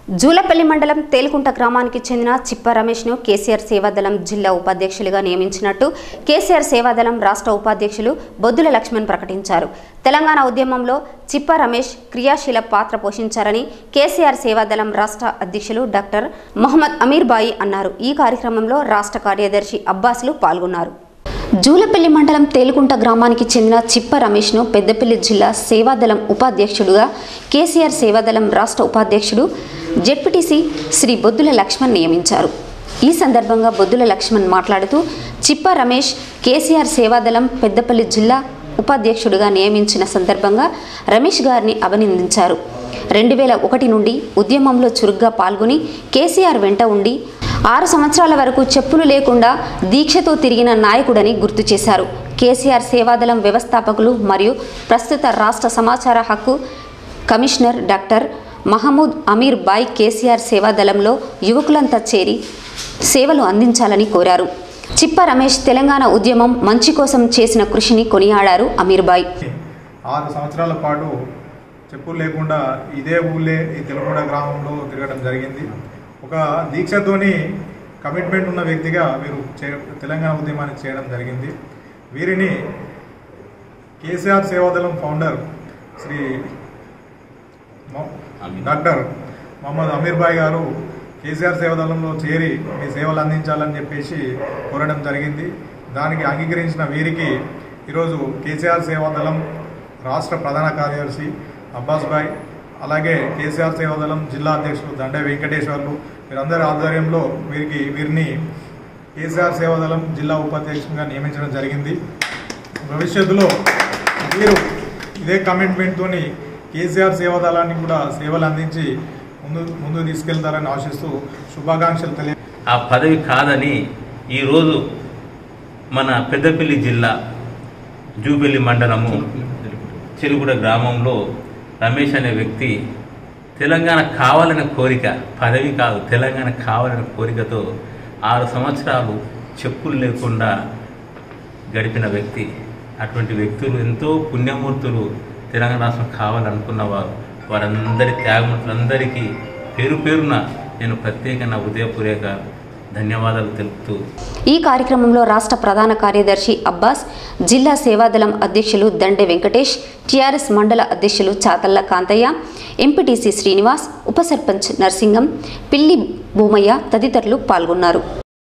జూలపల్లి మండలం తేలుకుంట గ్రామానికి చెందిన చిప్ప రమేష్ను కేసీఆర్ సేవాదళం జిల్లా ఉపాధ్యక్షులుగా నియమించినట్టు కేసీఆర్ సేవాదళం రాష్ట్ర ఉపాధ్యక్షులు బొద్దుల లక్ష్మణ్ ప్రకటించారు తెలంగాణ ఉద్యమంలో చిప్ప రమేష్ క్రియాశీల పాత్ర పోషించారని కేసీఆర్ సేవాదళం రాష్ట్ర అధ్యక్షులు డాక్టర్ మొహమ్మద్ అమీర్ బాయి అన్నారు ఈ కార్యక్రమంలో రాష్ట్ర కార్యదర్శి అబ్బాస్లు పాల్గొన్నారు జూలపల్లి మండలం తేలుకుంట గ్రామానికి చెందిన చిప్ప రమేష్ను పెద్దపల్లి జిల్లా సేవాదళం ఉపాధ్యక్షుడుగా కేసీఆర్ సేవాదళం రాష్ట్ర ఉపాధ్యక్షుడు జెడ్పీటీసీ శ్రీ బొద్దుల లక్ష్మణ్ నియమించారు ఈ సందర్భంగా బొద్దుల లక్ష్మణ్ మాట్లాడుతూ చిప్ప రమేష్ కేసీఆర్ సేవాదళం పెద్దపల్లి జిల్లా ఉపాధ్యక్షుడిగా నియమించిన సందర్భంగా రమేష్ గారిని అభినందించారు రెండు వేల ఒకటి నుండి ఉద్యమంలో చురుగ్గా పాల్గొని కేసీఆర్ వెంట ఉండి ఆరు సంవత్సరాల వరకు చెప్పులు లేకుండా దీక్షతో తిరిగిన నాయకుడని గుర్తు చేశారు కేసీఆర్ సేవాదళం వ్యవస్థాపకులు మరియు ప్రస్తుత రాష్ట్ర సమాచార హక్కు కమిషనర్ డాక్టర్ మహమూద్ అమీర్ బాయ్ కేసీఆర్ సేవాదళంలో యువకులంతా చేరి సేవలు అందించాలని కోరారు చిప్ప రమేష్ తెలంగాణ ఉద్యమం మంచి కోసం చేసిన కృషిని కొనియాడారు అమీర్ బాయ్ ఆరు సంవత్సరాల పాటు చెప్పులు లేకుండా ఇదే ఊళ్ళే ఈ తెలగూడ గ్రామంలో తిరగడం జరిగింది ఒక దీక్షతోని కమిట్మెంట్ ఉన్న వ్యక్తిగా వీరు చే తెలంగాణ ఉద్యమాన్ని చేయడం జరిగింది వీరిని కేసీఆర్ సేవాదళం ఫౌండర్ శ్రీ మొ- డాక్టర్ మొహమ్మద్ అమీర్ బాయ్ గారు కేసీఆర్ సేవాదళంలో చేరి మీ సేవలు అందించాలని చెప్పేసి కోరడం జరిగింది దానికి అంగీకరించిన వీరికి ఈరోజు కేసీఆర్ సేవాదళం రాష్ట్ర ప్రధాన కార్యదర్శి అబ్బాస్ బాయ్ అలాగే కేసీఆర్ సేవాదళం జిల్లా అధ్యక్షులు దండే వెంకటేశ్వర్లు వీరందరి ఆధ్వర్యంలో వీరికి వీరిని కేసీఆర్ సేవాదళం జిల్లా ఉపాధ్యక్షునిగా నియమించడం జరిగింది భవిష్యత్తులో వీరు ఇదే కమిట్మెంట్తోని కేసీఆర్ సేవాదళాన్ని కూడా సేవలు అందించి ముందు ముందు తీసుకెళ్తారని ఆశిస్తూ శుభాకాంక్షలు తెలియ ఆ పదవి కాదని ఈరోజు మన పెద్దపల్లి జిల్లా జూబెల్లి మండలము చెలుగుడ గ్రామంలో రమేష్ అనే వ్యక్తి తెలంగాణ కావాలనే కోరిక పదవి కాదు తెలంగాణ కావాలనే కోరికతో ఆరు సంవత్సరాలు చెప్పులు లేకుండా గడిపిన వ్యక్తి అటువంటి వ్యక్తులు ఎంతో పుణ్యమూర్తులు తెలంగాణ రాష్ట్రం కావాలనుకున్న వారు వారందరి త్యాగములందరికీ పేరు పేరున నేను ప్రత్యేకంగా ఉదయపూర్వక ధన్యవాదాలు తెలుపుతూ ఈ కార్యక్రమంలో రాష్ట్ర ప్రధాన కార్యదర్శి అబ్బాస్ జిల్లా సేవాదళం అధ్యక్షులు దండె వెంకటేష్ టీఆర్ఎస్ మండల అధ్యక్షులు చాతల్ల కాంతయ్య ఎంపీటీసీ శ్రీనివాస్ ఉప సర్పంచ్ నర్సింగం పిల్లి భూమయ్య తదితరులు పాల్గొన్నారు